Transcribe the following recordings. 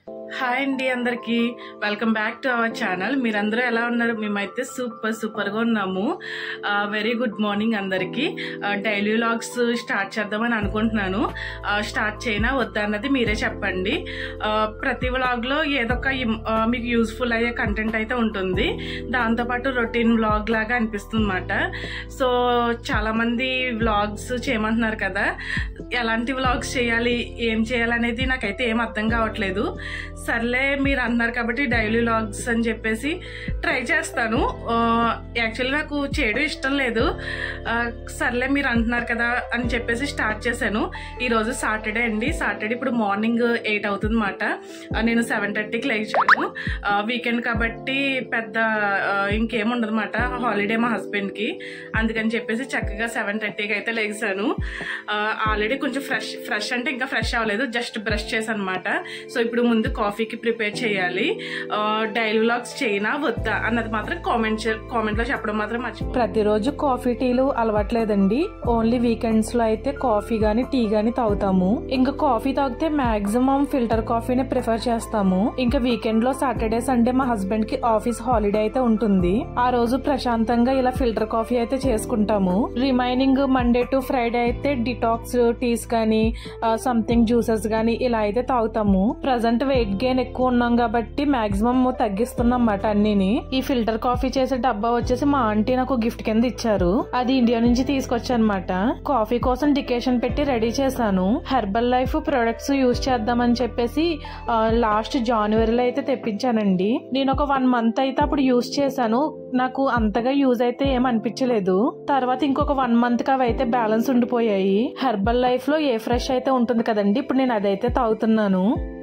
hi అండి అందరికి welcome back to our channel మీరందరూ ఎలా ఉన్నారు మేమైతే సూపర్ సూపర్గా ఉన్నాము వెరీ గుడ్ మార్నింగ్ అందరికి డైలీ వ్లాగ్స్ స్టార్ట్ చేద్దామని అనుకుంటున్నాను స్టార్ట్ చేయనా వద్దా అన్నది మీరే చెప్పండి ఆ, ప్రతి వ్లాగ్లో ఏదో ఒక ఇం- ఆ, మీకు యూస్ఫుల్ అయ్యే కంటెంట్ అయితే ఉంటుంది దాంతోపాటు రొటీన్ వ్లాగ్ లాగా అనిపిస్తుంది అనమాట సో చాలామంది వ్లాగ్స్ చేయమంటున్నారు కదా ఎలాంటి వ్లాగ్స్ చేయాలి ఏం చేయాలనేది నాకైతే ఏం అర్థం కావట్లేదు సర్లే మీరు అన్నారు కాబట్టి డైలీ వ్లాగ్స్ అని చెప్పేసి ట్రై చేస్తాను యాక్చువల్లీ నాకు చేయడం ఇష్టం లేదు ఆ, సర్లే మీరు అంటున్నారు కదా అని చెప్పేసి స్టార్ట్ చేశాను ఈరోజు సాటర్డే అండి సాటర్డే ఇప్పుడు మార్నింగ్ ఎయిట్ అవుతుంది అనమాట నేను సెవెన్ థర్టీకి లేచాను వీకెండ్ కాబట్టి పెద్ద ఆ, ఇంకేం ఉండదు అనమాట హాలిడే మా హస్బెండ్కి అందుకని చెప్పేసి చక్కగా సెవెన్ థర్టీకి అయితే లేచాను ఆల్రెడీ కొంచెం ఫ్రెష్ ఫ్రెష్ అంటే ఇంకా ఫ్రెష్ అవ్వలేదు జస్ట్ బ్రష్ చేశాను అనమాట సో ఇప్పుడు ముందు కాఫీకి ప్రిపేర్ చేయాలి డైలీ వ్లాగ్స్ చేయనా వద్దా అన్నది మాత్రం కామెంట్ కామెంట్లో చెప్పడం మాత్రం మర్చిపో ప్రతిరోజు కాఫీ టీలు అలవాట్లేదండి ఓన్లీ వీకెండ్స్ లో అయితే కాఫీ గాని టీ గాని తాగుతాము ఇంకా కాఫీ తాగితే మాక్సిమం ఫిల్టర్ కాఫీనే ప్రిఫర్ చేస్తాము ఇంకా వీకెండ్ లో సాటర్డే సండే మా హస్బెండ్ కి ఆఫీస్ హాలిడే అయితే ఉంటుంది ఆ రోజు ప్రశాంతంగా ఇలా ఫిల్టర్ కాఫీ అయితే చేసుకుంటాము రిమైనింగ్ మండే టు ఫ్రైడే అయితే డిటాక్స్ టీస్ కానీ సంథింగ్ జ్యూసెస్ గానీ ఇలా అయితే తాగుతాము ప్రజెంట్ వెయిట్ గెయిన్ ఎక్కువ ఉన్నాం కాబట్టి మాక్సిమం తగ్గిస్తున్నాం అన్నమాట అన్నిని ఈ ఫిల్టర్ కాఫీ చేసే డబ్బా వచ్చేసి మా ఆంటీ నాకు గిఫ్ట్ కింద ఇచ్చారు అది ఇండియా నుంచి తీసుకొచ్చానమాట కాఫీ కోసం డికేషన్ పెట్టి రెడీ చేశాను హెర్బల్ లైఫ్ ప్రొడక్ట్స్ యూజ్ చేద్దామని చెప్పేసి లాస్ట్ జనవరిలో అయితే తెప్పించానండి నేను ఒక వన్ మంత్ అయితే అప్పుడు యూజ్ చేశాను నాకు అంతగా యూజ్ అయితే ఏం అనిపించలేదు తర్వాత ఇంకొక వన్ మంత్ కి అవి అయితే బ్యాలెన్స్ ఉండిపోయాయి హెర్బల్ లైఫ్ లో ఏ ఫ్రెష్ అయితే ఉంటుంది కదండి ఇప్పుడు నేను అదైతే తాగుతున్నాను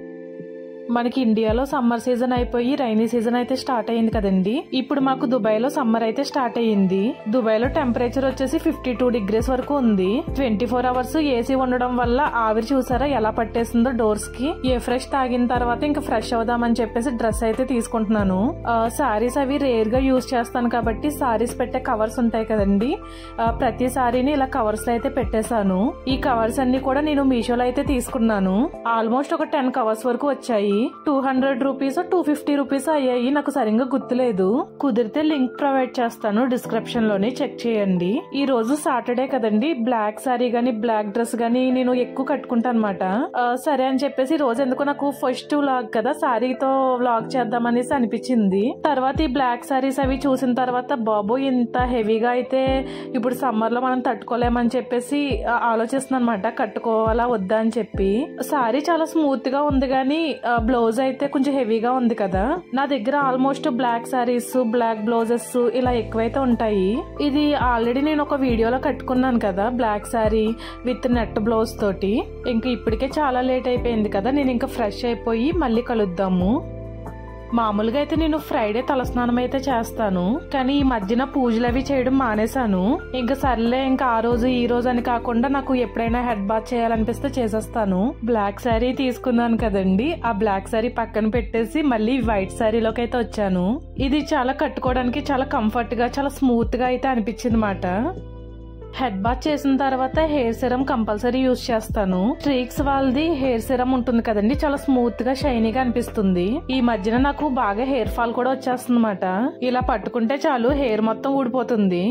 మనకి ఇండియాలో సమ్మర్ సీజన్ అయిపోయి రైనీ సీజన్ అయితే స్టార్ట్ అయ్యింది కదండి ఇప్పుడు మాకు దుబాయ్ లో సమ్మర్ అయితే స్టార్ట్ అయ్యింది దుబాయ్ లో టెంపరేచర్ వచ్చేసి ఫిఫ్టీ టూ డిగ్రీస్ వరకు ఉంది ట్వంటీ ఫోర్ అవర్స్ ఏసీ ఉండడం వల్ల ఆవిరి చూసారా ఎలా పట్టేసిందో డోర్స్ కి ఏ ఫ్రెష్ తాగిన తర్వాత ఇంకా ఫ్రెష్ అవుదామని చెప్పేసి డ్రెస్ అయితే తీసుకుంటున్నాను సారీస్ అవి రేర్ గా యూజ్ చేస్తాను కాబట్టి సారీస్ పెట్టే కవర్స్ ఉంటాయి కదండి ఆ, ప్రతి సారీని ఇలా కవర్స్ లో అయితే పెట్టేశాను ఈ కవర్స్ అన్ని కూడా నేను మీషోలో అయితే తీసుకున్నాను ఆల్మోస్ట్ ఒక టెన్ కవర్స్ వరకు వచ్చాయి two hundred rupees two fifty rupees అయ్యాయి నాకు సరిగ్గా గుర్తులేదు కుదిరితే లింక్ ప్రొవైడ్ చేస్తాను డిస్క్రిప్షన్ లోనే చెక్ చేయండి ఈ రోజు సాటర్డే కదండి బ్లాక్ సారీ గానీ బ్లాక్ డ్రెస్ గానీ నేను ఎక్కువ కట్టుకుంటాను అనమాట సరే అని చెప్పేసి ఈ రోజు ఎందుకో నాకు ఫస్ట్ వ్లాగ్ కదా సారీతో వ్లాగ్ చేద్దామనేసి అనిపించింది తర్వాత ఈ బ్లాక్ సారీస్ అవి చూసిన తర్వాత బాబు ఇంత హెవీగా అయితే ఇప్పుడు సమ్మర్ లో మనం తట్టుకోలేమని చెప్పేసి ఆ, ఆలోచిస్తున్నాను అనమాట కట్టుకోవాలా వద్దా అని చెప్పి సారీ చాలా స్మూత్ గా ఉంది కానీ బ్లౌజ్ అయితే కొంచెం హెవీగా ఉంది కదా నా దగ్గర almost black saris black blouses ఇలా ఎక్కువైతే ఉంటాయి ఇది ఆల్రెడీ నేను ఒక వీడియోలో కట్టుకున్నాను కదా black sari with net blouse తోటి ఇంకా ఇప్పటికే చాలా లేట్ అయిపోయింది కదా నేను ఇంకా ఫ్రెష్ అయిపోయి మళ్ళీ కలుద్దాము మామూలుగా అయితే నేను ఫ్రైడే తలస్నానం అయితే చేస్తాను కానీ ఈ మధ్యన పూజలు అవి చేయడం మానేశాను ఇంకా సర్లే ఇంకా ఆ రోజు ఈ రోజు అని కాకుండా నాకు ఎప్పుడైనా హెడ్ బాత్ చేయాలనిపిస్తే చేసేస్తాను బ్లాక్ శారీ తీసుకున్నాను కదండి ఆ బ్లాక్ శారీ పక్కన పెట్టేసి మళ్ళీ వైట్ శారీలోకి అయితే వచ్చాను ఇది చాలా కట్టుకోవడానికి చాలా కంఫర్ట్ గా చాలా స్మూత్ గా అయితే అనిపించింది మాట హెడ్ బాత్ చేసిన తర్వాత హెయిర్ సిరం కంపల్సరీ యూజ్ చేస్తాను స్ట్రీక్స్ వాళ్ళది హెయిర్ సిరం ఉంటుంది కదండి చాలా స్మూత్ గా షైనీగా అనిపిస్తుంది ఈ మధ్యన నాకు బాగా హెయిర్ ఫాల్ కూడా వచ్చేస్తుంది ఇలా పట్టుకుంటే చాలు హెయిర్ మొత్తం ఊడిపోతుంది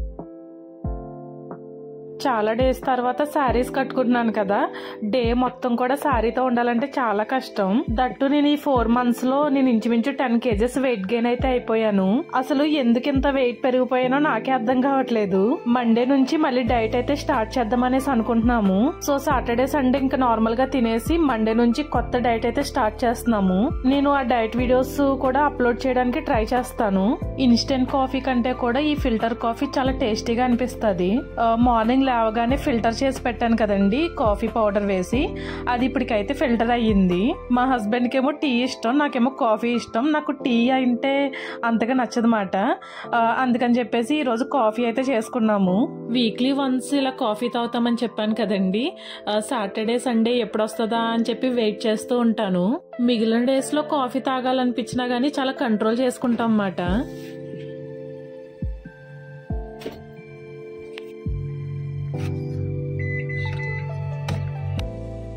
చాలా డేస్ తర్వాత శారీస్ కట్టుకుంటున్నాను కదా డే మొత్తం కూడా శారీతో ఉండాలంటే చాలా కష్టం దట్టు నేను ఈ ఫోర్ మంత్స్ లో నేను ఇంచుమించు టెన్ కేజెస్ వెయిట్ గెయిన్ అయితే అయిపోయాను అసలు ఎందుకు ఇంత వెయిట్ పెరిగిపోయానో నాకే అర్థం కావట్లేదు మండే నుంచి మళ్ళీ డైట్ అయితే స్టార్ట్ చేద్దామనేసి అనుకుంటున్నాము సో సాటర్డే సండే ఇంకా నార్మల్ గా తినేసి మండే నుంచి కొత్త డైట్ అయితే స్టార్ట్ చేస్తున్నాము నేను ఆ డైట్ వీడియోస్ కూడా అప్లోడ్ చేయడానికి ట్రై చేస్తాను ఇన్స్టెంట్ కాఫీ కంటే కూడా ఈ ఫిల్టర్ కాఫీ చాలా టేస్టీగా అనిపిస్తుంది మార్నింగ్ లేవగానే ఫిల్టర్ చేసి పెట్టాను కదండి కాఫీ పౌడర్ వేసి అది ఇప్పటికైతే ఫిల్టర్ అయ్యింది మా హస్బెండ్కి ఏమో టీ ఇష్టం నాకేమో కాఫీ ఇష్టం నాకు టీ అంటే అంతగా నచ్చదన్నమాట ఆ, అందుకని చెప్పేసి ఈరోజు కాఫీ అయితే చేసుకున్నాము వీక్లీ వన్స్ ఇలా కాఫీ తాగుతామని చెప్పాను కదండి సాటర్డే సండే ఎప్పుడు వస్తుందా అని చెప్పి వెయిట్ చేస్తూ ఉంటాను మిగిలిన డేస్ లో కాఫీ తాగాలనిపించినా గానీ చాలా కంట్రోల్ చేసుకుంటాం అన్నమాట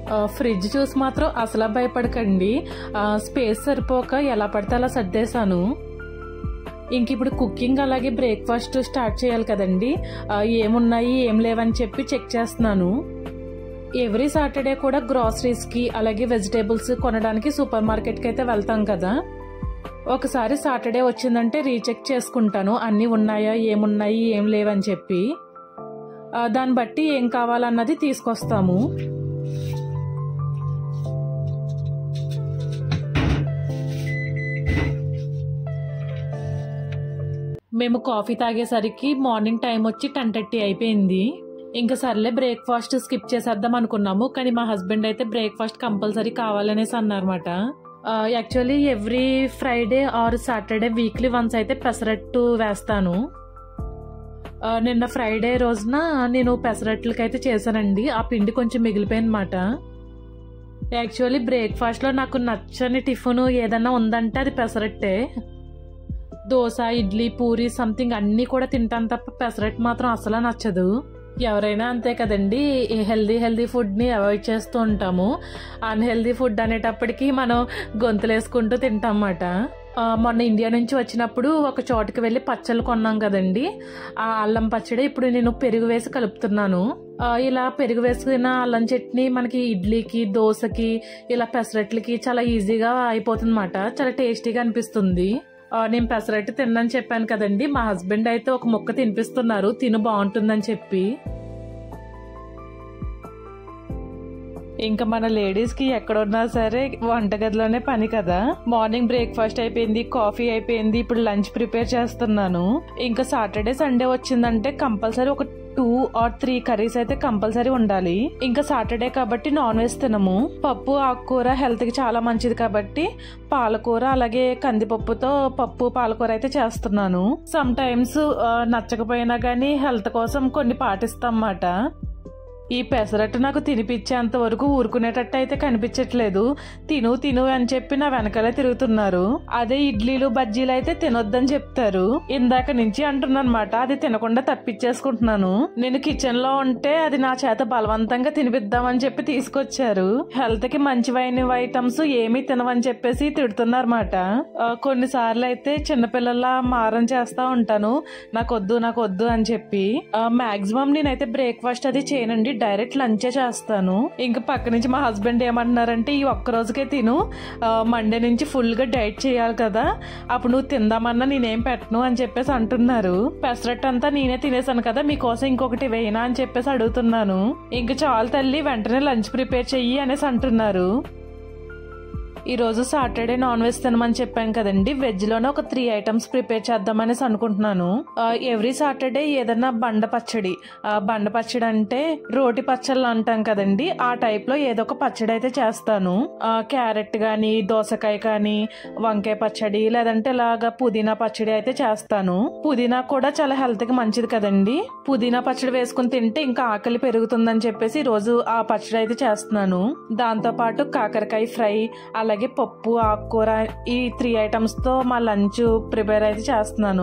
ఆ, ఫ్రిడ్జ్ చూసి మాత్రం అసలు భయపడకండి ఆ, స్పేస్ సరిపోక ఎలా పడితే అలా సర్దేశాను ఇంక ఇప్పుడు కుకింగ్ అలాగే బ్రేక్ఫాస్ట్ స్టార్ట్ చేయాలి కదండి ఆ, ఏమున్నాయి ఏం లేవని చెప్పి చెక్ చేస్తున్నాను ఎవ్రీ సాటర్డే కూడా గ్రాసరీస్కి అలాగే వెజిటేబుల్స్ కొనడానికి సూపర్ మార్కెట్కి అయితే వెళ్తాం కదా ఒకసారి సాటర్డే వచ్చిందంటే రీచెక్ చేసుకుంటాను అన్నీ ఉన్నాయా ఏమున్నాయి ఏం లేవని చెప్పి ఆ, దాన్ని బట్టి ఏం కావాలన్నది తీసుకొస్తాము మేము కాఫీ తాగేసరికి మార్నింగ్ టైం వచ్చి టెన్ థర్టీ అయిపోయింది ఇంకా సర్లే బ్రేక్ఫాస్ట్ స్కిప్ చేసేద్దాం అనుకున్నాము కానీ మా హస్బెండ్ అయితే బ్రేక్ఫాస్ట్ కంపల్సరీ కావాలనేసి అన్నారన్నమాట actually every Friday or Saturday weekly once అయితే పెసరట్టు వేస్తాను ఆ, నిన్న ఫ్రైడే రోజున నేను పెసరట్లకైతే చేశానండి ఆ పిండి కొంచెం మిగిలిపోయిందన్నమాట యాక్చువల్లీ బ్రేక్ఫాస్ట్లో నాకు నచ్చని టిఫిన్ ఏదన్నా ఉందంటే అది పెసరట్టే దోశ ఇడ్లీ పూరి సంథింగ్ అన్నీ కూడా తింటాను తప్ప పెసరట్టు మాత్రం అసలు నచ్చదు ఎవరైనా అంతే కదండి హెల్దీ హెల్దీ ఫుడ్ని అవాయిడ్ చేస్తూ ఉంటాము అన్హెల్దీ ఫుడ్ అనేటప్పటికి మనం గొంతులేసుకుంటూ తింటాం అన్నమాట ఆ, మొన్న ఇండియా నుంచి వచ్చినప్పుడు ఒక చోటుకి వెళ్ళి పచ్చళ్ళు కొన్నాం కదండి ఆ అల్లం పచ్చడి ఇప్పుడు నేను పెరుగు వేసి కలుపుతున్నాను ఆ, ఇలా పెరుగు వేసుకున్న అల్లం చట్నీ మనకి ఇడ్లీకి దోశకి ఇలా పెసరట్లకి చాలా ఈజీగా అయిపోతుంది చాలా టేస్టీగా అనిపిస్తుంది ఆ, నేను పెసరట్టు తిన్నాను చెప్పాను కదండి మా హస్బెండ్ అయితే ఒక ముక్క తినిపిస్తున్నారు తిను బాగుంటుందని చెప్పి ఇంకా మన లేడీస్ కి ఎక్కడున్నా సరే వంటగదిలోనే పని కదా మార్నింగ్ బ్రేక్ఫాస్ట్ అయిపోయింది కాఫీ అయిపోయింది ఇప్పుడు లంచ్ ప్రిపేర్ చేస్తున్నాను ఇంకా సాటర్డే సండే వచ్చిందంటే కంపల్సరీ ఒక టూ ఆర్ త్రీ కర్రీస్ అయితే కంపల్సరీ ఉండాలి ఇంకా సాటర్డే కాబట్టి నాన్ వెజ్ తినము పప్పు ఆకుకూర హెల్త్ కి చాలా మంచిది కాబట్టి పాలకూర అలాగే కందిపప్పుతో పప్పు పాలకూర అయితే చేస్తున్నాను సమ్ టైమ్స్ నచ్చకపోయినా కానీ హెల్త్ కోసం కొన్ని పాటిస్తాం అన్నమాట ఈ పెసరట్టు నాకు తినిపించేంత వరకు ఊరుకునేటట్టు అయితే కనిపించట్లేదు తిను తిను అని చెప్పి నా వెనకాలే తిరుగుతున్నారు అదే ఇడ్లీలు బజ్జీలు అయితే తినొద్దని చెప్తారు ఇందాక నుంచి అంటున్నమాట అది తినకుండా తప్పించేసుకుంటున్నాను నేను కిచెన్ లో ఉంటే అది నా చేత బలవంతంగా తినిపిద్దామని చెప్పి తీసుకొచ్చారు హెల్త్ కి మంచివైన ఐటమ్స్ ఏమీ తినవని చెప్పేసి తిడుతున్నారన్నమాట ఆ, కొన్నిసార్లు అయితే చిన్నపిల్లల మారం చేస్తా ఉంటాను నాకు వద్దు నాకు వద్దు అని చెప్పి మాక్సిమం నేనైతే బ్రేక్ఫాస్ట్ అది చేయనండి డైరెక్ట్ లంచే చేస్తాను ఇంకా పక్క నుంచి మా హస్బెండ్ ఏమంటున్నారంటే ఈ ఒక్క రోజుకే తిను మండే నుంచి ఫుల్ గా డైట్ చేయాలి కదా అప్పుడు నువ్వు తిందామన్నా నేనేం పెట్టను అని చెప్పేసి అంటున్నారు పెసరట్టు అంతా నేనే తినేసాను కదా మీకోసం ఇంకొకటి వేయనా అని చెప్పేసి అడుగుతున్నాను ఇంక చాలు తల్లి వెంటనే లంచ్ ప్రిపేర్ చెయ్యి అనేసి అంటున్నారు ఈ రోజు సాటర్డే నాన్ వెజ్ తినమని చెప్పాను కదండి వెజ్ లోనే ఒక త్రీ ఐటమ్స్ ప్రిపేర్ చేద్దామనేసి అనుకుంటున్నాను ఎవ్రీ సాటర్డే ఏదన్నా బండ పచ్చడి ఆ, బండ పచ్చడి అంటే రోటి పచ్చళ్ళు అంటాం కదండి ఆ టైప్ లో ఏదో ఒక పచ్చడి అయితే చేస్తాను ఆ, క్యారెట్ గాని దోసకాయ కానీ వంకాయ పచ్చడి లేదంటే ఇలాగా పుదీనా పచ్చడి అయితే చేస్తాను పుదీనా కూడా చాలా హెల్త్ కి మంచిది కదండి పుదీనా పచ్చడి వేసుకుని తింటే ఇంకా ఆకలి పెరుగుతుందని చెప్పేసి ఈ రోజు ఆ పచ్చడి అయితే చేస్తున్నాను దాంతో పాటు కాకరకాయ ఫ్రై అలాగే పప్పు ఆకుకూర ఈ త్రీ ఐటమ్స్ తో మా లంచ్ ప్రిపేర్ అయితే చేస్తున్నాను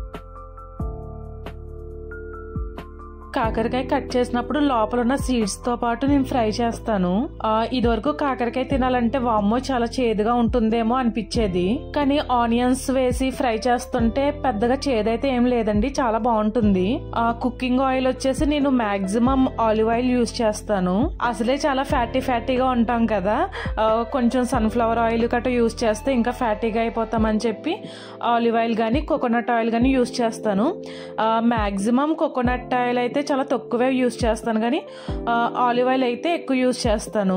కాకరకాయ కట్ చేసినప్పుడు లోపల ఉన్న సీడ్స్ తో పాటు నేను ఫ్రై చేస్తాను ఆ, ఇదివరకు కాకరకాయ తినాలంటే వామ్మో చాలా చేదుగా ఉంటుందేమో అనిపించేది కానీ ఆనియన్స్ వేసి ఫ్రై చేస్తుంటే పెద్దగా చేదైతే ఏం లేదండి చాలా బాగుంటుంది ఆ కుకింగ్ ఆయిల్ వచ్చేసి నేను మాక్సిమం ఆలివ్ ఆయిల్ యూస్ చేస్తాను అసలే చాలా ఫ్యాటీ ఫ్యాటీగా ఉంటాం కదా ఆ, కొంచెం సన్ఫ్లవర్ ఆయిల్ గట్రా యూస్ చేస్తే ఇంకా ఫ్యాటీగా అయిపోతామని చెప్పి ఆలివ్ ఆయిల్ కానీ కోకోనట్ ఆయిల్ కానీ యూస్ చేస్తాను మ్యాక్సిమం కోకోనట్ ఆయిల్ అయితే చాలా తక్కువే యూస్ చేస్తాను కానీ ఆలివ్ ఆయిల్ అయితే ఎక్కువ యూస్ చేస్తాను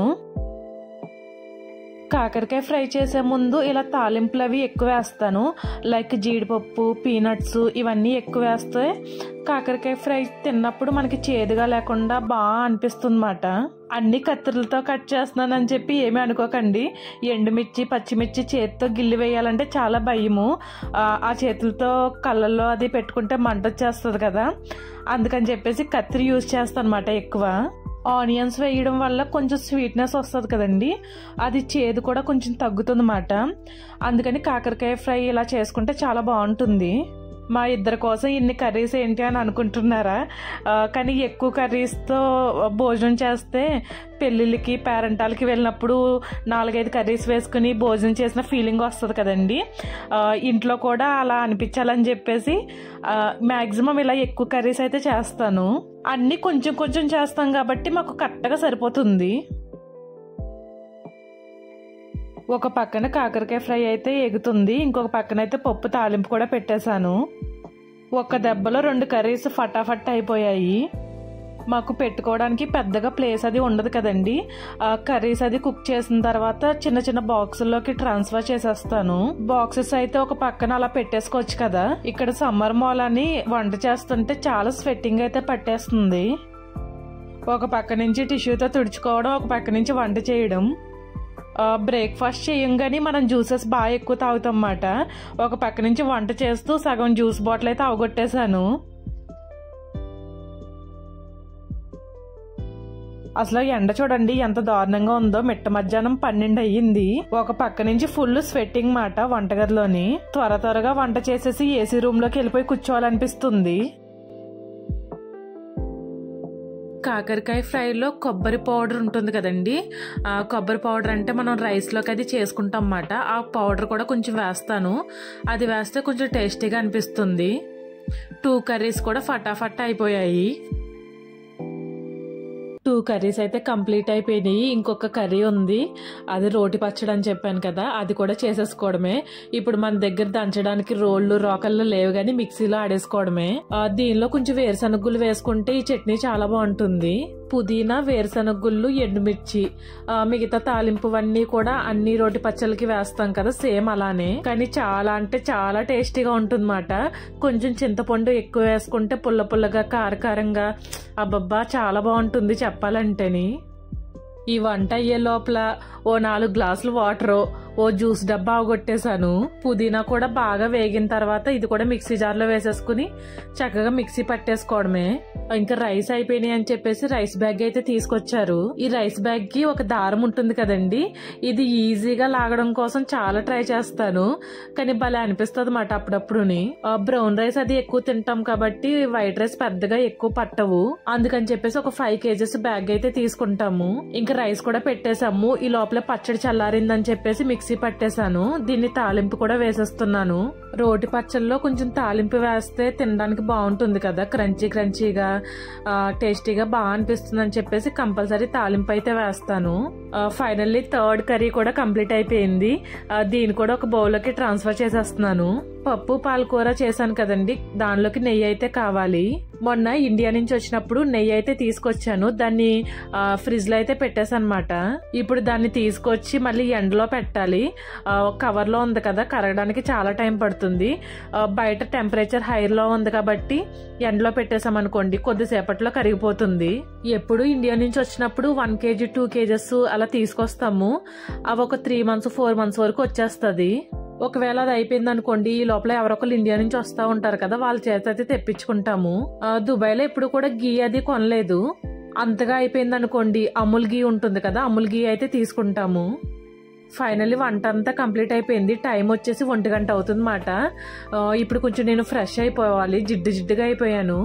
కాకరకాయ ఫ్రై చేసే ముందు ఇలా తాలింపులు అవి ఎక్కువ వేస్తాను లైక్ జీడిపప్పు పీనట్స్ ఇవన్నీ ఎక్కువ వేస్తే కాకరకాయ ఫ్రై తిన్నప్పుడు మనకి చేదుగా లేకుండా బాగా అనిపిస్తుంది అన్నమాట అన్ని కత్తులతో కట్ చేస్తున్నానని చెప్పి ఏమీ అనుకోకండి ఎండుమిర్చి పచ్చిమిర్చి చేతితో గిల్లి వేయాలంటే చాలా భయము ఆ, ఆ చేతులతో కళ్ళల్లో అది పెట్టుకుంటే మంట వచ్చేస్తుంది కదా అందుకని చెప్పేసి కత్తిరి యూజ్ చేస్తాను అనమాట ఎక్కువ ఆనియన్స్ వేయడం వల్ల కొంచెం స్వీట్నెస్ వస్తుంది కదండి అది చేదు కూడా కొంచెం తగ్గుతుంది అన్నమాట అందుకని కాకరకాయ ఫ్రై ఇలా చేసుకుంటే చాలా బాగుంటుంది మా ఇద్దరి కోసం ఇన్ని కర్రీస్ ఏంటి అని అనుకుంటున్నారా ఆ, కానీ ఎక్కువ కర్రీస్తో భోజనం చేస్తే పెళ్ళిళ్ళకి పేరెంటాలకి వెళ్ళినప్పుడు నాలుగైదు కర్రీస్ వేసుకుని భోజనం చేసిన ఫీలింగ్ వస్తుంది కదండి ఆ, ఇంట్లో కూడా అలా అనిపించాలని చెప్పేసి మ్యాక్సిమం ఇలా ఎక్కువ కర్రీస్ అయితే చేస్తాను అన్నీ కొంచెం కొంచెం చేస్తాం కాబట్టి మాకు కరెక్ట్గా సరిపోతుంది ఒక పక్కన కాకరకాయ ఫ్రై అయితే ఎగుతుంది ఇంకొక పక్కన అయితే పప్పు తాలింపు కూడా పెట్టేశాను ఒక దెబ్బలో రెండు కర్రీస్ ఫటాఫట్ అయిపోయాయి మాకు పెట్టుకోవడానికి పెద్దగా ప్లేస్ అది ఉండదు కదండి ఆ కర్రీస్ అది కుక్ చేసిన తర్వాత చిన్న చిన్న బాక్సుల్లోకి ట్రాన్స్ఫర్ చేసేస్తాను బాక్సెస్ అయితే ఒక పక్కన అలా పెట్టేసుకోవచ్చు కదా ఇక్కడ సమ్మర్ మాల్ అని వంట చేస్తుంటే చాలా స్వెట్టింగ్ అయితే పట్టేస్తుంది ఒక పక్క నుంచి టిష్యూతో తుడుచుకోవడం ఒక పక్క నుంచి వంట చేయడం బ్రేక్ఫాస్ట్ చేయంగానే మనం జ్యూసెస్ బాగా ఎక్కువ తాగుతాం అన్నమాట ఒక పక్క నుంచి వంట చేస్తూ సగం జ్యూస్ బాటిల్ అయితే అవగొట్టేశాను అసలు ఎండ చూడండి ఎంత దారుణంగా ఉందో మిట్ట మధ్యాహ్నం పన్నెండు అయ్యింది ఒక పక్క నుంచి ఫుల్ స్వెట్టింగ్ మాట వంటగదిలోని త్వర త్వరగా వంట చేసేసి ఏసీ రూమ్ లోకి వెళ్ళిపోయి కూర్చోవాలనిపిస్తుంది కాకరకాయ ఫ్రైలో కొబ్బరి పౌడర్ ఉంటుంది కదండి ఆ కొబ్బరి పౌడర్ అంటే మనం రైస్లోకి అది చేసుకుంటాం అన్నమాట ఆ పౌడర్ కూడా కొంచెం వేస్తాను అది వేస్తే కొంచెం టేస్టీగా అనిపిస్తుంది టూ కర్రీస్ కూడా ఫటాఫట్ అయిపోయాయి టూ కర్రీస్ అయితే కంప్లీట్ అయిపోయినాయి ఇంకొక కర్రీ ఉంది అది రోటి పచ్చడి అని చెప్పాను కదా అది కూడా చేసేసుకోవడమే ఇప్పుడు మన దగ్గర దంచడానికి రోళ్ళు రోకళ్ళు లేవు కానీ మిక్సీలో ఆడేసుకోవడమే ఆ, దీనిలో కొంచెం వేరుశనగుళ్ళు వేసుకుంటే ఈ చట్నీ చాలా బాగుంటుంది పుదీనా వేరుశనగుళ్ళు ఎండుమిర్చి ఆ, మిగతా తాలింపువన్నీ కూడా అన్ని రోటి పచ్చళ్ళకి వేస్తాం కదా సేమ్ అలానే కానీ చాలా అంటే చాలా టేస్టీగా ఉంటుందన్నమాట కొంచెం చింతపండు ఎక్కువ వేసుకుంటే పుల్ల పుల్లగా కారకారంగా అబ్బబ్బా చాలా బాగుంటుంది చెప్పాలంటేని ఈ వంట అయ్యే లోపల ఓ నాలుగు గ్లాసులు వాటర్ ఓ జ్యూస్ డబ్బా అవగొట్టేశాను పుదీనా కూడా బాగా వేగిన తర్వాత ఇది కూడా మిక్సీ జార్లో వేసేసుకుని చక్కగా మిక్సీ పట్టేసుకోవడమే ఇంకా రైస్ అయిపోయినాయి అని చెప్పేసి రైస్ బ్యాగ్ అయితే తీసుకొచ్చారు ఈ రైస్ బ్యాగ్ కి ఒక దారం ఉంటుంది కదండి ఇది ఈజీగా లాగడం కోసం చాలా ట్రై చేస్తాను కానీ భలే అనిపిస్తుంది అన్నమాట అప్పుడప్పుడుని బ్రౌన్ రైస్ అది ఎక్కువ తింటాం కాబట్టి వైట్ రైస్ పెద్దగా ఎక్కువ పట్టవు అందుకని చెప్పేసి ఒక ఫైవ్ కేజెస్ బ్యాగ్ అయితే తీసుకుంటాము ఇంకా రైస్ కూడా పెట్టేశాము ఈ లోపల పచ్చడి చల్లారిందని చెప్పేసి మిక్సీ పట్టేశాను దీన్ని తాలింపు కూడా వేసేస్తున్నాను రోటి పచ్చళ్ళలో కొంచెం తాలింపు వేస్తే తినడానికి బాగుంటుంది కదా క్రంచీ క్రంచీగా ఆ, టేస్టీగా బాగా అనిపిస్తుంది అని చెప్పేసి కంపల్సరీ తాలింపు అయితే వేస్తాను ఫైనల్లీ థర్డ్ కర్రీ కూడా కంప్లీట్ అయిపోయింది ఆ, దీన్ని కూడా ఒక బౌల్లోకి ట్రాన్స్ఫర్ చేసేస్తున్నాను పప్పు పాలకూర చేశాను కదండి దానిలోకి నెయ్యి అయితే కావాలి మొన్న ఇండియా నుంచి వచ్చినప్పుడు నెయ్యి అయితే తీసుకొచ్చాను దాన్ని ఆ, ఫ్రిడ్జ్ లో అయితే పెట్టేశాను అనమాట ఇప్పుడు దాన్ని తీసుకొచ్చి మళ్ళీ ఎండలో పెట్టాలి ఆ, కవర్ లో ఉంది కదా కరగడానికి చాలా టైం పడుతుంది ఆ, బయట టెంపరేచర్ హైలో ఉంది కాబట్టి ఎండలో పెట్టేసామనుకోండి కొద్దిసేపట్లో కరిగిపోతుంది ఎప్పుడు ఇండియా నుంచి వచ్చినప్పుడు వన్ కేజీ టూ కేజెస్ అలా తీసుకొస్తాము అవి ఒక త్రీ మంత్స్ ఫోర్ మంత్స్ వరకు వచ్చేస్తుంది ఒకవేళ అది అయిపోయింది అనుకోండి ఈ లోపల ఎవరొకరు ఇండియా నుంచి వస్తూ ఉంటారు కదా వాళ్ళ చేత అయితే తెప్పించుకుంటాము ఆ, దుబాయ్లో ఎప్పుడు కూడా గీ అది కొనలేదు అంతగా అయిపోయింది అనుకోండి అమూల్ గీ ఉంటుంది కదా అమూల్ గీ అయితే తీసుకుంటాము ఫైనల్లీ వంట అంతా కంప్లీట్ అయిపోయింది టైం వచ్చేసి ఒంటి గంట అవుతుంది మాట ఇప్పుడు కొంచెం నేను ఫ్రెష్ అయిపోవాలి జిడ్డు జిడ్డుగా అయిపోయాను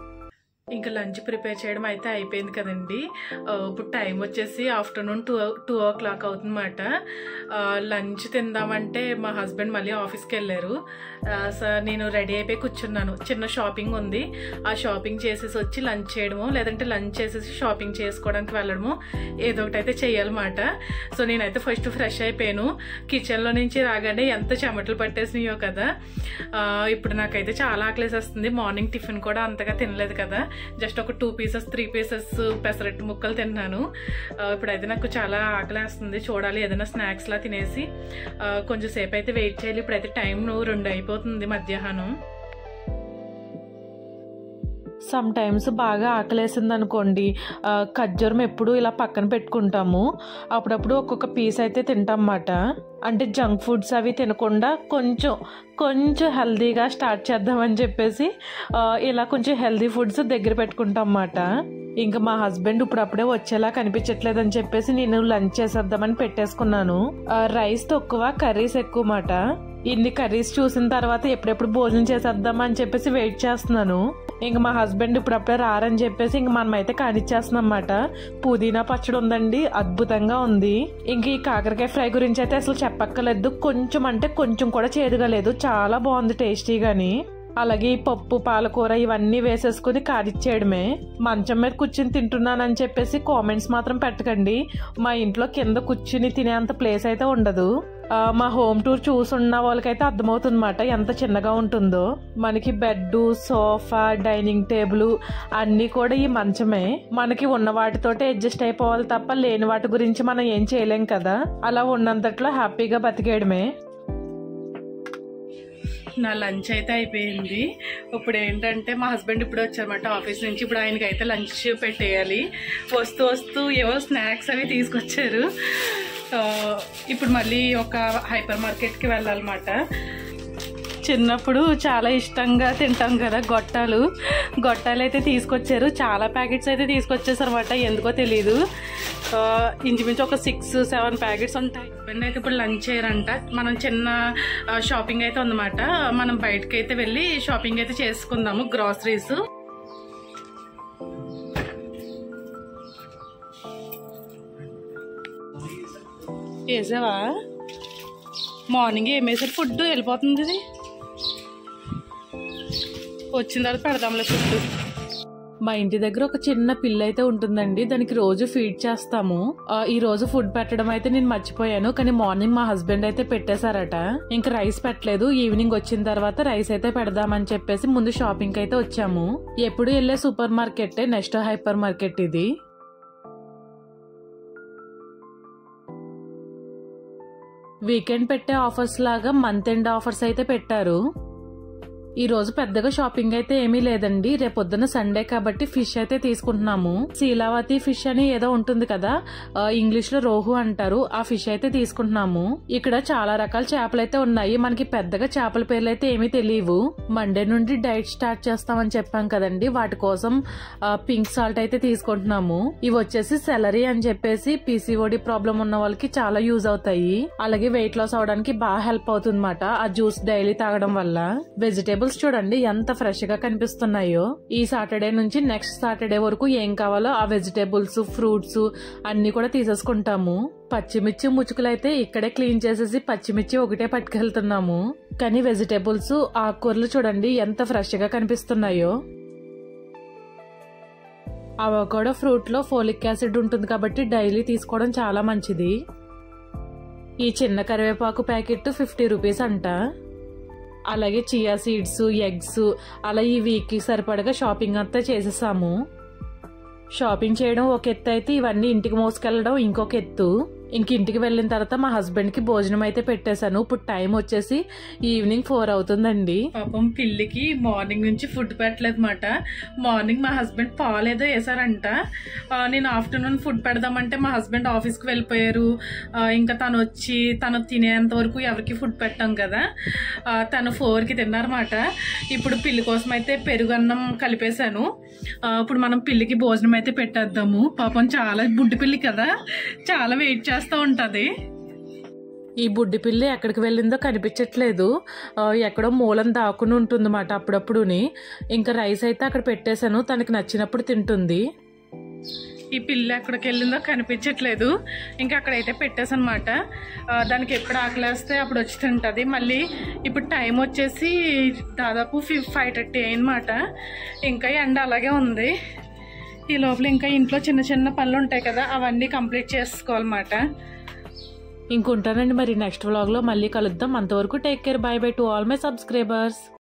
ఇంకా లంచ్ ప్రిపేర్ చేయడం అయితే అయిపోయింది కదండి ఆ, ఇప్పుడు టైం వచ్చేసి afternoon two two o'clock అవుతుందన్నమాట ఆ, లంచ్ తిందామంటే మా హస్బెండ్ మళ్ళీ ఆఫీస్కి వెళ్ళారు ఆ, సో నేను రెడీ అయిపోయి కూర్చున్నాను చిన్న షాపింగ్ ఉంది ఆ షాపింగ్ చేసేసి వచ్చి లంచ్ చేయడమో లేదంటే లంచ్ చేసేసి షాపింగ్ చేసుకోవడానికి వెళ్ళడమో ఏదో ఒకటి అయితే చేయాలన్నమాట సో నేనైతే ఫస్ట్ ఫ్రెష్ అయిపోయాను కిచెన్లో నుంచి రాగానే ఎంత చెమటలు పట్టేసినాయో కదా ఆ, ఇప్పుడు నాకైతే చాలా ఆకలేసేస్తుంది మార్నింగ్ టిఫిన్ కూడా అంతగా తినలేదు కదా జస్ట్ ఒక two pieces three pieces pesarattu ముక్కలు తిన్నాను ఆ, ఇప్పుడైతే నాకు చాలా ఆకలేస్తుంది చూడాలి ఏదైనా స్నాక్స్ లా తినేసి ఆ, కొంచెం సేపు అయితే వెయిట్ చేయాలి ఇప్పుడైతే టైం రెండు అయిపోతుంది మధ్యాహ్నం సమ్ టైమ్స్ బాగా ఆకలేసింది అనుకోండి ఆ, ఖర్జూరం ఎప్పుడు ఇలా పక్కన పెట్టుకుంటాము అప్పుడప్పుడు ఒక్కొక్క పీస్ అయితే తింటాం అన్నమాట అంటే జంక్ ఫుడ్స్ అవి తినకుండా కొంచెం కొంచెం హెల్తీగా స్టార్ట్ చేద్దామని చెప్పేసి ఆ, ఇలా కొంచెం హెల్తీ ఫుడ్స్ దగ్గర పెట్టుకుంటాం అన్నమాట ఇంకా మా హస్బెండ్ ఇప్పుడు అప్పుడే వచ్చేలా కనిపించట్లేదని చెప్పేసి నేను లంచ్ చేసేద్దామని పెట్టేసుకున్నాను ఆ, రైస్ తక్కువ కర్రీస్ ఎక్కువ మాట ఇన్ని కర్రీస్ చూసిన తర్వాత ఎప్పుడెప్పుడు భోజనం చేసేద్దాం అని చెప్పేసి వెయిట్ చేస్తున్నాను ఇంక మా హస్బెండ్ ఇప్పుడప్పుడే రారని చెప్పేసి ఇంక మనమైతే కానిచ్చేస్తున్నాం అన్నమాట పుదీనా పచ్చడి ఉందండి అద్భుతంగా ఉంది ఇంక ఈ కాకరకాయ ఫ్రై గురించి అయితే అసలు చెప్పక్కర్లేదు కొంచెం అంటే కొంచెం కూడా చేదుగా లేదు చాలా బాగుంది టేస్టీగాని అలాగే ఈ పప్పు పాలకూర ఇవన్నీ వేసేసుకుని కారిచ్చేయడమే మంచం మీద కూర్చుని తింటున్నానని చెప్పేసి కామెంట్స్ మాత్రం పెట్టకండి మా ఇంట్లో కింద కూర్చుని తినేంత ప్లేస్ అయితే ఉండదు ఆ, మా హోమ్ టూర్ చూసున్న వాళ్ళకైతే అర్థమవుతుందన్నమాట ఎంత చిన్నగా ఉంటుందో మనకి బెడ్ సోఫా డైనింగ్ టేబుల్ అన్నీ కూడా ఈ మంచమే మనకి ఉన్న వాటితోటే అడ్జస్ట్ అయిపోవాలి తప్ప లేని వాటి గురించి మనం ఏం చేయలేం కదా అలా ఉన్నంతట్లో హ్యాపీగా బతికేయడమే నా లంచ్ అయితే అయిపోయింది ఇప్పుడు ఏంటంటే మా హస్బెండ్ ఇప్పుడు వచ్చారన్నమాట ఆఫీస్ నుంచి ఇప్పుడు ఆయనకి అయితే లంచ్ పెట్టేయాలి వస్తూ వస్తూ ఏవో స్నాక్స్ అవి తీసుకొచ్చారు ఆ, ఇప్పుడు మళ్ళీ ఒక హైపర్ మార్కెట్కి వెళ్ళాలన్నమాట చిన్నప్పుడు చాలా ఇష్టంగా తింటాం కదా గొట్టాలు గొట్టాలు అయితే తీసుకొచ్చారు చాలా ప్యాకెట్స్ అయితే తీసుకొచ్చేసారు అనమాట ఎందుకో తెలియదు ఆ, ఇంచుమించు ఒక సిక్స్ సెవెన్ ప్యాకెట్స్ ఉంటాయి హస్బెండ్ అయితే ఇప్పుడు లంచ్ చేయరంట మనం చిన్న ఆ, షాపింగ్ అయితే ఉందన్నమాట మనం బయటకి అయితే వెళ్ళి షాపింగ్ అయితే చేసుకుందాము గ్రాసరీస్ వేసావా మార్నింగ్ ఏం వేసారు ఫుడ్ వెళ్ళిపోతుంది ఇది వచ్చిన తర్వాత పెడదాంలే ఫుడ్ మా ఇంటి దగ్గర ఒక చిన్న పిల్ల అయితే ఉంటుందండి దానికి రోజు ఫీడ్ చేస్తాము ఆ, ఈ రోజు ఫుడ్ పెట్టడం అయితే నేను మర్చిపోయాను కానీ మార్నింగ్ మా హస్బెండ్ అయితే పెట్టేశారట ఇంకా రైస్ పెట్టలేదు ఈవినింగ్ వచ్చిన తర్వాత రైస్ అయితే పెడదామని చెప్పేసి ముందు షాపింగ్ అయితే వచ్చాము ఎప్పుడు వెళ్ళే super market next hyper market ఇది వీకెండ్ పెట్టే ఆఫర్స్ లాగా మంత్ ఎండ్ ఆఫర్స్ అయితే పెట్టారు ఈ రోజు పెద్దగా షాపింగ్ అయితే ఏమీ లేదండి రేపొద్దున సండే కాబట్టి ఫిష్ అయితే తీసుకుంటున్నాము శీలావతి ఫిష్ అని ఏదో ఉంటుంది కదా ఆ, ఇంగ్లీష్ లో రోహు అంటారు ఆ ఫిష్ అయితే తీసుకుంటున్నాము ఇక్కడ చాలా రకాల చేపలు అయితే ఉన్నాయి మనకి పెద్దగా చేపల పేర్లు అయితే ఏమీ తెలియవు మండే నుండి డైట్ స్టార్ట్ చేస్తామని చెప్పాం కదండి వాటి కోసం ఆ, పింక్ సాల్ట్ అయితే తీసుకుంటున్నాము ఇవి వచ్చేసి సెలరీ అని చెప్పేసి పీసీఓడి ప్రాబ్లం ఉన్న వాళ్ళకి చాలా యూజ్ అవుతాయి అలాగే వెయిట్ లాస్ అవడానికి బాగా హెల్ప్ అవుతుంది ఆ జ్యూస్ డైలీ తాగడం వల్ల వెజిటేబుల్స్ చూడండి ఎంత ఫ్రెష్ గా కనిపిస్తున్నాయో ఈ సాటర్డే నుంచి నెక్స్ట్ సాటర్డే వరకు ఏం కావాలో ఆ వెజిటేబుల్స్ ఫ్రూట్స్ అన్ని కూడా తీసేసుకుంటాము పచ్చిమిర్చి ముచ్చుకులు అయితే ఇక్కడే క్లీన్ చేసేసి పచ్చిమిర్చి ఒకటే పట్టుకెళ్తున్నాము కానీ వెజిటేబుల్స్ ఆకుకూరలు చూడండి ఎంత ఫ్రెష్ గా కనిపిస్తున్నాయో అవకాడో ఫ్రూట్ లో ఫోలిక్ యాసిడ్ ఉంటుంది కాబట్టి డైలీ తీసుకోవడం చాలా మంచిది ఈ చిన్న కరివేపాకు ప్యాకెట్ ఫిఫ్టీ రూపీస్ అంట అలాగే చియా సీడ్స్ ఎగ్స్ అలా ఈ వీక్కి సరిపడగా షాపింగ్ అంతా చేసేసాము షాపింగ్ చేయడం ఒక ఎత్తు అయితే ఇవన్నీ ఇంటికి మోసుకెళ్ళడం ఇంకొక ఎత్తు ఇంక ఇంటికి వెళ్ళిన తర్వాత మా హస్బెండ్ కి భోజనం అయితే పెట్టేశాను ఇప్పుడు టైం వచ్చేసి ఈవినింగ్ ఫోర్ అవుతుందండి పాపం పిల్లికి మార్నింగ్ నుంచి ఫుడ్ పెట్టలేదు మాట మార్నింగ్ మా హస్బెండ్ పాలు ఏదో వేసారంట ఆ, నేను ఆఫ్టర్నూన్ ఫుడ్ పెడదామంటే మా హస్బెండ్ ఆఫీస్కి వెళ్ళిపోయారు ఆ, ఇంకా తను వచ్చి తను తినేంత వరకు ఎవరికి ఫుడ్ పెట్టాం కదా ఆ, తను ఫోర్కి తిన్నారన్నమాట ఇప్పుడు పిల్లి కోసం అయితే పెరుగన్నం కలిపేశాను ఆ, ఇప్పుడు మనం పిల్లికి భోజనం అయితే పెట్టేద్దాము పాపం చాలా బుడ్డి పిల్లి కదా చాలా వెయిట్ చేస్తూ ఉంటుంది ఈ బుడ్డి పిల్లి ఎక్కడికి వెళ్ళిందో కనిపించట్లేదు ఆ, ఎక్కడో మూలం దాక్కుని ఉంటుందన్నమాట అప్పుడప్పుడుని ఇంకా రైస్ అయితే అక్కడ పెట్టేశాను తనకి నచ్చినప్పుడు తింటుంది ఈ పిల్ల ఎక్కడికి వెళ్ళిందో కనిపించట్లేదు ఇంకా అక్కడైతే పెట్టేసనమాట దానికి ఎప్పుడు ఆకలేస్తే అప్పుడు వచ్చి తింటుంది మళ్ళీ ఇప్పుడు టైం వచ్చేసి దాదాపు ఫి ఫైవ్ థర్టీ అయిందన్నమాట ఇంకా ఎండ అలాగే ఉంది ఈ లోపల ఇంకా ఇంట్లో చిన్న చిన్న పనులు ఉంటాయి కదా అవన్నీ కంప్లీట్ చేసుకోవాలన్నమాట ఇంకుంటానండి మరి నెక్స్ట్ వ్లాగ్ లో మళ్ళీ కలుద్దాం అంతవరకు take care bye bye to all my subscribers